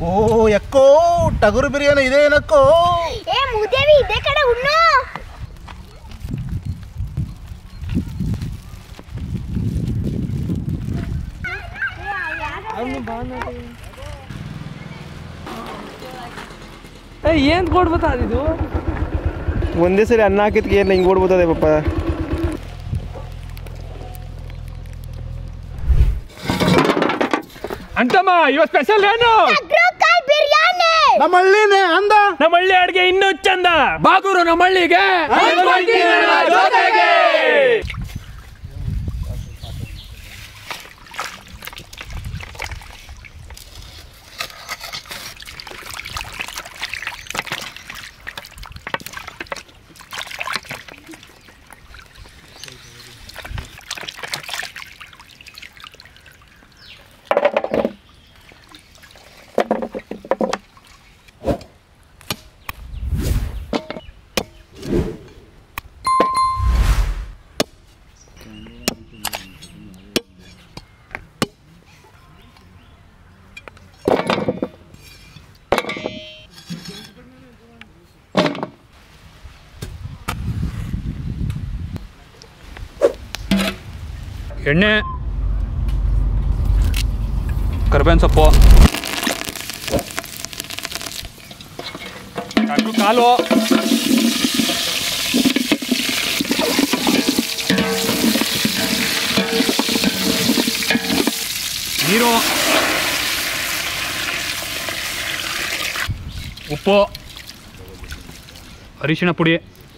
ಓ Ekco ಟಗರು ಬಿರಿಯಾನಿ ಇದೆ ಏನಕ್ಕೋ ಏ ಮೂದೇವಿ ಇದೇ ಕಡೆ ಉಣ್ಣು ಏನ್ ಕೊಡ್ಬತ್ತ ಇದು ಒಂದೇ ಸರಿ ಅನ್ನ ಹಾಕಿದ್ಕೆ ಏನು ಹಿಂಗೆ ಓಡ್ಬೋದದೆ ಪಾಪ ಅಂತಮ್ಮ ಇವತ್ತು ಸ್ಪೆಷಲ್ ಏನು ಅಗ್ರಕಾಯಿ ಬಿರಿಯಾನಿ ನಮ್ಮ ಹಳ್ಳಿನೇ ಅಂದ ನಮ್ಮ ಹಳ್ಳಿ ಅಡ್ಗೆ ಇನ್ನೂ ಚಂದ ಬಾಗೂರು ನಮ್ಮ ಹಳ್ಳಿಗೆ ಜೊತೆಗೆ ಎಣ್ಣೆ ಕರ್ಬೇವಿನ ಸೊಪ್ಪು ಕಾಳು ಕಾಲು ನೀರು ಉಪ್ಪು ಅರಿಶಿಣ ಪುಡಿ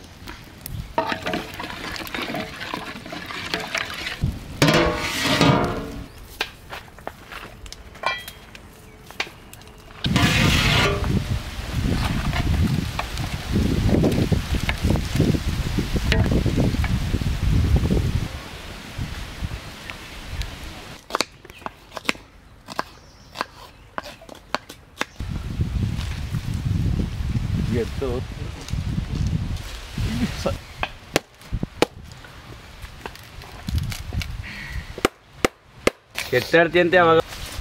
ಕೆಟ್ಟಾಡ್ತಿ ಅಂತ ಅವಾಗ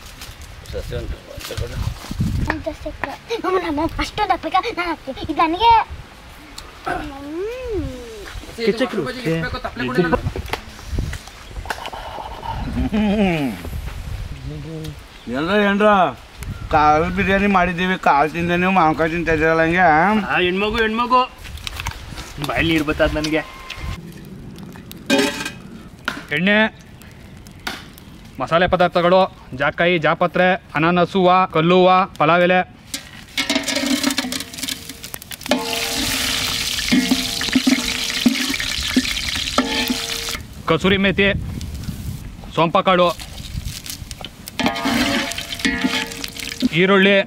ಅಂತ ಸಿಕ್ಕ ನಮ್ಮ ನಮ್ಮ ಅಷ್ಟೊಂದು ಹಾಕ್ಬೇಕಾ ನಾನು ಹಾಕ್ತೀನಿ ಇದು ನನಗೆ ಏನ್ರ ಏನ್ರ ಕಾಳು ಬಿರಿಯಾನಿ ಮಾಡಿದ್ದೀವಿ ಕಾಳು ತಿಂದೆ ನೀವು ಮಾಂಕಾಯಿ ತಿಂತಾ ಇದ್ದೀರಲ್ಲ ಹಂಗೆ ಆ ಹೆಣ್ಮಗು ಹೆಣ್ಮಗು ಬಾಯಲ್ಲಿ ನೀರು ಬರ್ತದ ನನಗೆ ಎಣ್ಣೆ ಮಸಾಲೆ ಪದಾರ್ಥಗಳು ಜಾಕಾಯಿ ಜಾಪತ್ರೆ ಅನಾನಸು ಹೂವ ಕಲ್ಲು ಹೂವ ಪಲಾವ್ ಎಲೆ ಕಸೂರಿ ಮೇಥಿ ಸೋಂಪ ಕಾಳು ಈರುಳ್ಳಿ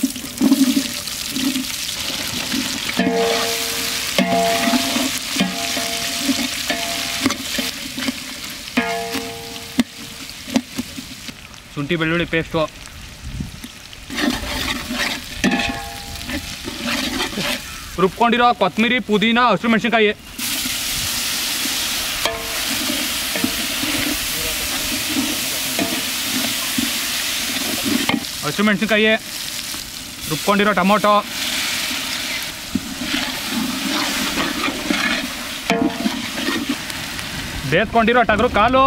ಶುಂಠಿ ಬೆಳ್ಳುಳ್ಳಿ ಪೇಸ್ಟು ರುಬ್ಕೊಂಡಿರೋ ಕೊತ್ತಂಬರಿ ಪುದೀನ ಹಸಿರು ಮೆಣಸಿನ್ಕಾಯಿ ಹಸಿರು ಮೆಣಸಿನ್ಕಾಯಿ ರುಬ್ಕೊಂಡಿರೋ ಟೊಮೊಟೊ ಬೇಸ್ಕೊಂಡಿರೋ ಟಗರು ಕಾಲು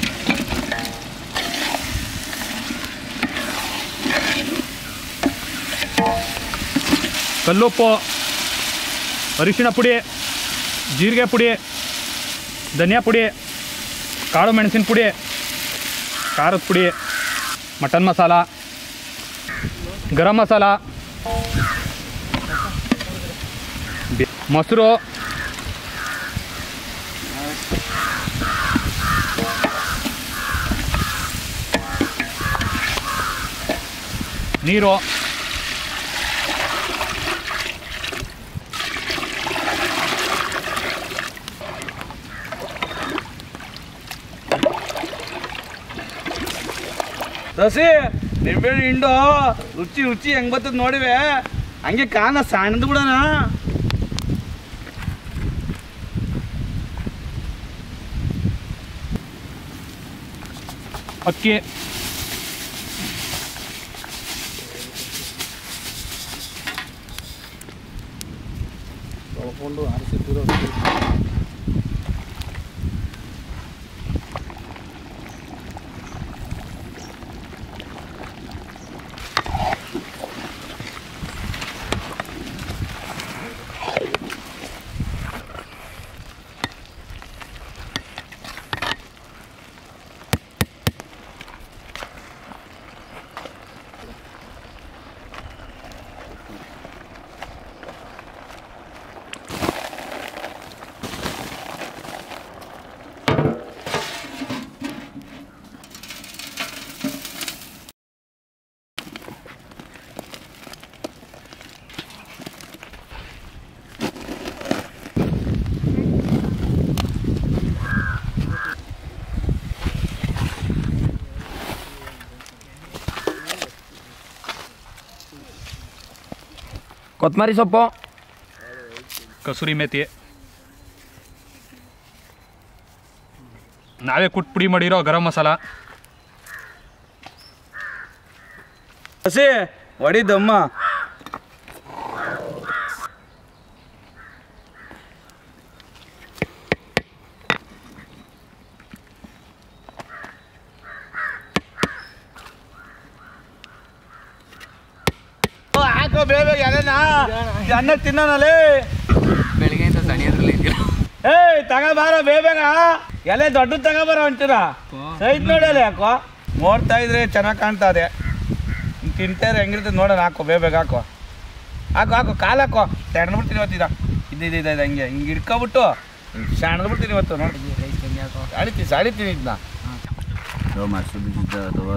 ಕಲ್ಲುಪ್ಪು ಅರಿಶಿಣ ಪುಡಿ ಜೀರಿಗೆ ಪುಡಿ ಧನಿಯಾ ಪುಡಿ ಕಾಳು ಮೆಣಸಿನ ಪುಡಿ ಖಾರದ ಪುಡಿ ಮಟನ್ ಮಸಾಲ ಗರಂ ಮಸಾಲ ಬೆ- ಮೊಸರು ನೀರು ಸಸಿ ನಿಂಬೆಹಣ್ಣು ಹಿಂಡು ರುಚಿ ರುಚಿ ಹೆಂಗ್ ಬರ್ತದ ನೋಡಿವೆ ಹಂಗೆ ಕಾನ ಸಣ್ಣದು ಬಿಡೋಣ ಅಕ್ಕಿ ಹಾಕೊಂಡು ಆರಿಸಿಟ್ಟಿರೋ ಕೊತ್ತಂಬರಿ ಸೊಪ್ಪು ಕಸೂರಿ ಮೇಥಿ ನಾವೇ ಕುಟ್ ಪುಡಿ ಮಾಡಿರೋ ಗರಂ ಮಸಾಲ ಹಸಿ ಹೊಡಿದಮ್ಮ ಹಾಕೋ ಬೇಗ ಎಲೆನಾ ಅನ್ನ ತಿನ್ನೋನಲ್ಲಿ ಬೆಳಗ್ಗೆಯಿಂದ ತಣಿಯೋದ್ರಲ್ಲಿ ಏಯ್ ತಗೋಬಾರ ಬೇಗ ಎಲೆ ದೊಡ್ಡ ತಗೋಬಾರ ಅಂತೀರ ಸೈಜ್ ನೋಡಲ್ಲ ಯಾಕೋ ನೋಡ್ತಾ ಇದ್ರೆ ಚೆನ್ನಾಗಿ ಕಾಣ್ತಾ ಇದೆ ತಿಂತಾರೆ ಹೆಂಗಿರ್ತದೆ ನೋಡೋಣ ಹಾಕೋ ಬೇಗ ಹಾಕೋ ಹಾಕೋ ಹಾಕೋ ಕಾಲು ಹಾಕೋ ಸೆಣ್ಬಿಡ್ತೀನಿ ಇವತ್ತಿದ ಇದು ಇದು ಇದು ಹಂಗೆ ಹಿಂಗೆ ಹಿಡ್ಕೊಬಿಟ್ಟು ಸೆಣ್ಬಿಡ್ತೀನಿ ಇವತ್ತು ನೋಡಿ ಸಾಡಿತೀನಿ ಸಾಡಿತೀನಿ ಇದನ್ನ ಮಸ್ತು ಬಿದ್ದಿದ್ದ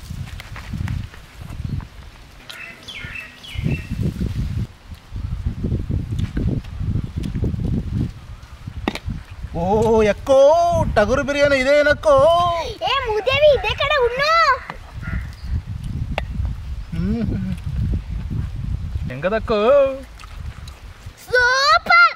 ಓ ಎಕ್ಕೋ ಟಗರು ಬಿರಿಯಾನಿ ಇದೇನಕ್ಕೋ ಏ ಮುದೇವಿ ಇದೇ ಕಡೆ ಉಣ್ಣು ಹ್ಮ್ ಹೆಂಗದಕ್ಕೋ ಸೂಪರ್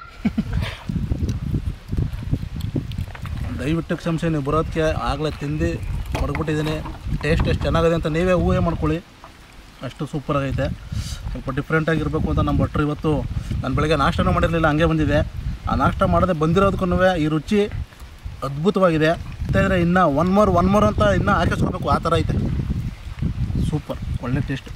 ದಯವಿಟ್ಟು ಕ್ಷಮಿಸಿ ನೀವು ಬರೋದಕ್ಕೆ ಆಗಲೇ ತಿಂದು ಹೊಡ್ಬಿಟ್ಟಿದ್ದೀನಿ ಟೇಸ್ಟ್ ಎಷ್ಟು ಚೆನ್ನಾಗಿದೆ ಅಂತ ನೀವೇ ಊಹೆ ಮಾಡ್ಕೊಳ್ಳಿ ಅಷ್ಟು ಸೂಪರ್ ಆಗೈತೆ ಸ್ವಲ್ಪ ಡಿಫ್ರೆಂಟ್ ಆಗಿರಬೇಕು ಅಂತ ನಮ್ಮ ಭಟ್ರು ಇವತ್ತು ನಾನು ಬೆಳಗ್ಗೆ ನಾಷ್ಟನೂ ಮಾಡಿರಲಿಲ್ಲ ಹಂಗೆ ಬಂದಿದೆ ಆ ನಾಷ್ಟ ಮಾಡದೆ ಬಂದಿರೋದಕ್ಕೂ ಈ ರುಚಿ ಅದ್ಭುತವಾಗಿದೆ ಇದ್ರೆ ಇನ್ನೂ ಒನ್ ಮೋರ್ ಒನ್ ಮೋರ್ ಅಂತ ಇನ್ನೂ ಹಾಕಿಸ್ಕೋಬೇಕು ಆ ಥರ ಐತೆ ಸೂಪರ್ ಒಳ್ಳೆ ಟೇಸ್ಟ್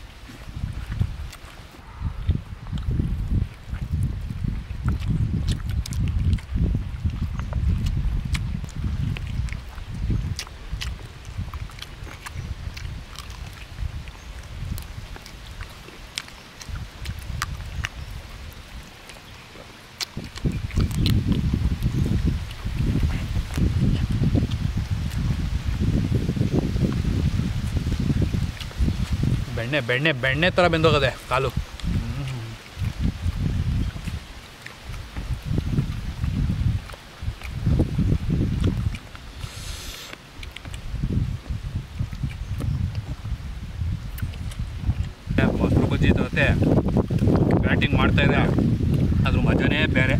ಬೆಣ್ಣೆ ಬೆಣ್ಣೆ ಬೆಣ್ಣೆ ಥರ ಬೆಂದೋಗದೆ ಕಾಲು ಮೊಸರು ಬಜ್ಜಿ ಜೊತೆ ಬ್ಯಾಟಿಂಗ್ ಮಾಡ್ತಾ ಇದೆ ಅದ್ರ ಮಜಾನೇ ಬೇರೆ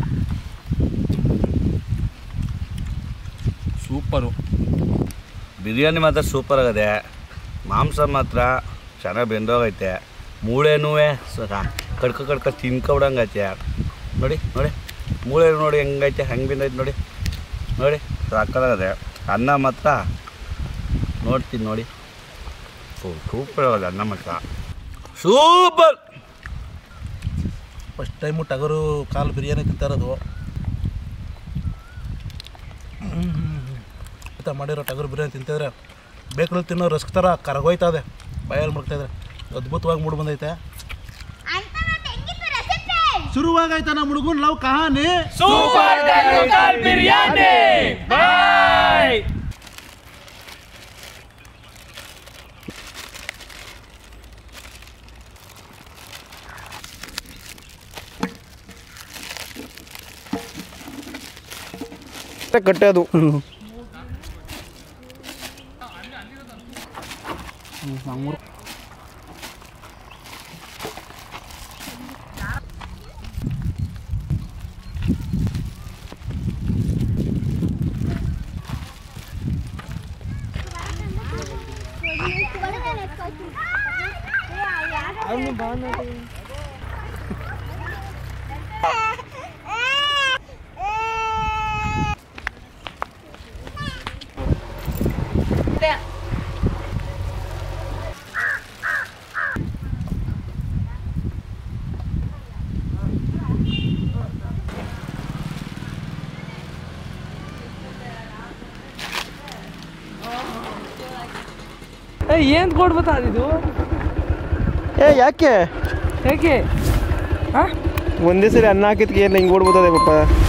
ಸೂಪರು ಬಿರಿಯಾನಿ ಮಾತ್ರ ಸೂಪರ್ ಆಗದೆ ಮಾಂಸ ಮಾತ್ರ ಚೆನ್ನಾಗಿ ಬೆಂದೋಗೈತೆ ಮೂಳೆನೂ ಕಡ್ಕ ಕಡ್ಕ ತಿನ್ಕೊಬಿಡಂಗೈತೆ ನೋಡಿ ನೋಡಿ ಮೂಳೆ ನೋಡಿ ಹೆಂಗೈತೆ ಹೆಂಗೆ ಬೆಂದೈತೆ ನೋಡಿ ನೋಡಿ ಸಾಕಾಗದೆ ಅನ್ನ ಮಾತ್ರ ನೋಡ್ತೀನಿ ನೋಡಿ ಸೂಪರ್ ಆಗದೆ ಅನ್ನ ಮಾತ್ರ ಸೂಪರ್ ಫಸ್ಟ್ ಟೈಮು ಟಗರು ಕಾಲು ಬಿರಿಯಾನಿ ತಿಂತಾ ಇರೋದು ಅಂತ ಮಾಡಿರೋ ಟಗರು ಬಿರಿಯಾನಿ ತಿಂತಿದ್ರೆ ಬೇಕಲ್ಲಿ ತಿನ್ನೋ ರಸ್ಕ್ ಥರ ಕರಗೋಯ್ತಾ ಇದೆ ಬಾಯಲ್ಲಿ ಮುಡ್ತಾ ಇದ್ರೆ ಅದ್ಭುತವಾಗಿ ಮೂಡ್ ಬಂದೈತೆ ಅಂತ ಮತ್ತೆ ಹೆಂಗಿತ್ತು ರೆಸಿಪಿ ಶುರುವಾಗೈತೆ ನಮ್ಮ ಹುಡುಗನ್ ಲವ್ ಕಹಾನಿ ಸೂಪರ್ ಬಿರಿಯಾನಿ ಬಾಯ್ ಕಟ್ಟೋದು ಅವನು ಏನ್ ಕೊಡ್ಬೋದಾ ಇದು ಏ ಯಾಕೆ ಹೇಗೆ ಒಂದೇ ಸರಿ ಅನ್ನ ಹಾಕಿದ್ಕೆ ಏನು ಹಿಂಗೆ ಓಡ್ಬೋದದೆ ಪಾಪ